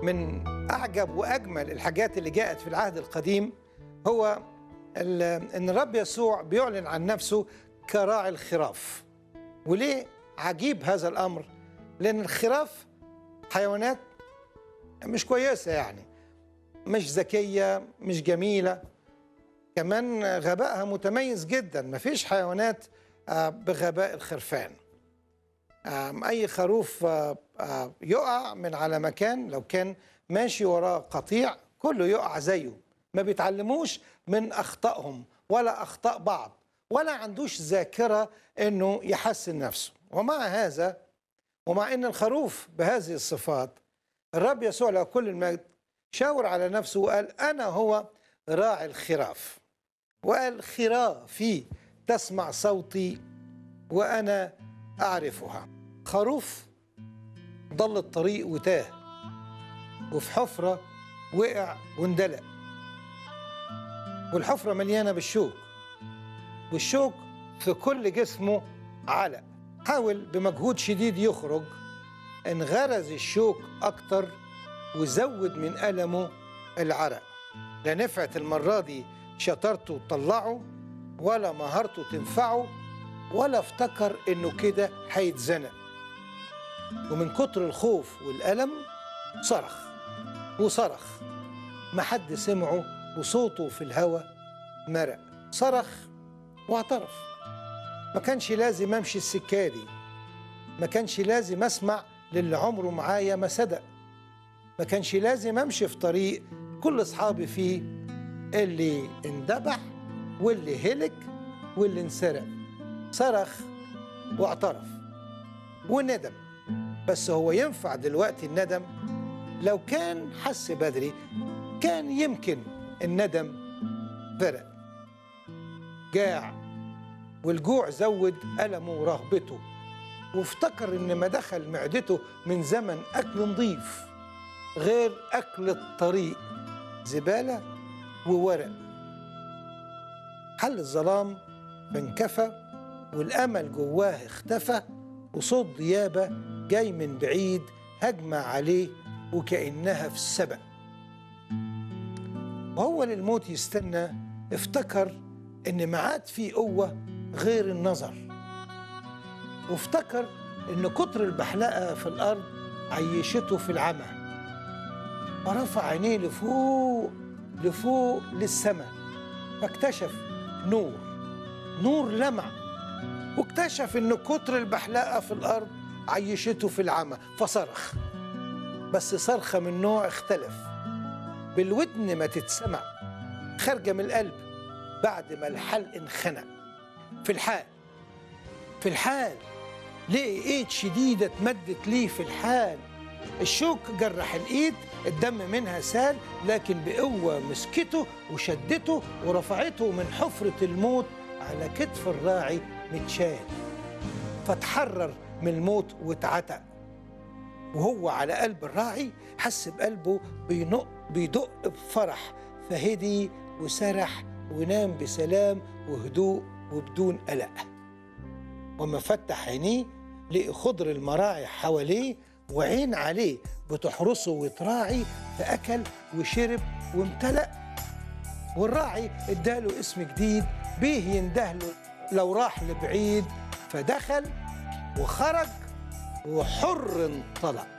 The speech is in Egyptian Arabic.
من اعجب واجمل الحاجات اللي جاءت في العهد القديم هو ال- ان الرب يسوع بيعلن عن نفسه كراعي الخراف وليه عجيب هذا الامر لان الخراف حيوانات مش كويسه يعني مش ذكيه مش جميله كمان غبائها متميز جدا مفيش حيوانات آه، بغباء الخرفان آم، اي خروف آه، آه، يقع من على مكان لو كان ماشي وراه قطيع كله يقع زيه ما بيتعلموش من اخطائهم ولا اخطاء بعض ولا عندوش ذاكره انه يحسن نفسه ومع هذا ومع ان الخروف بهذه الصفات الرب يسوع له كل المجد شاور على نفسه وقال انا هو راعي الخراف وقال خرافي تسمع صوتي وانا اعرفها خروف ضل الطريق وتاه وفي حفره وقع واندلق والحفره مليانه بالشوك والشوك في كل جسمه علق حاول بمجهود شديد يخرج انغرز الشوك اكتر وزود من المه العرق لا نفعت المره دي شطارته تطلعه ولا مهارته تنفعه ولا افتكر انه كده هيتزنق ومن كتر الخوف والألم صرخ وصرخ ما حد سمعه وصوته في الهوا مرق صرخ واعترف ما كانش لازم امشي السكه دي ما كانش لازم اسمع للي عمره معايا ما صدق ما كانش لازم امشي في طريق كل اصحابي فيه اللي اندبح واللي هلك واللي انسرق صرخ واعترف وندم بس هو ينفع دلوقتي الندم لو كان حس بدري كان يمكن الندم فرق جاع والجوع زود ألمه ورهبته وافتكر إن ما دخل معدته من زمن أكل نظيف غير أكل الطريق زبالة وورق حل الظلام فانكفى والأمل جواه اختفى وصوت ديابة جاي من بعيد هجمة عليه وكأنها في السبق وهو للموت يستنى افتكر ان ما عاد في قوة غير النظر وافتكر ان كتر البحلقة في الأرض عيشته في العمى ورفع عينيه لفوق لفوق للسماء فاكتشف نور نور لمع واكتشف ان كتر البحلقة في الأرض عيشته في العمى فصرخ بس صرخة من نوع اختلف بالودن ما تتسمع خارجة من القلب بعد ما الحلق انخنق في الحال في الحال لقي ايد شديدة اتمدت ليه في الحال الشوك جرح الايد الدم منها سال لكن بقوة مسكته وشدته ورفعته من حفرة الموت على كتف الراعي متشال فتحرر من الموت واتعتق وهو على قلب الراعي حس بقلبه بينق بيدق بفرح فهدي وسرح ونام بسلام وهدوء وبدون قلق وما فتح عينيه لقي خضر المراعي حواليه وعين عليه بتحرسه وتراعي فأكل وشرب وامتلأ والراعي اداله اسم جديد بيه يندهله لو راح لبعيد فدخل وخرج وحر انطلق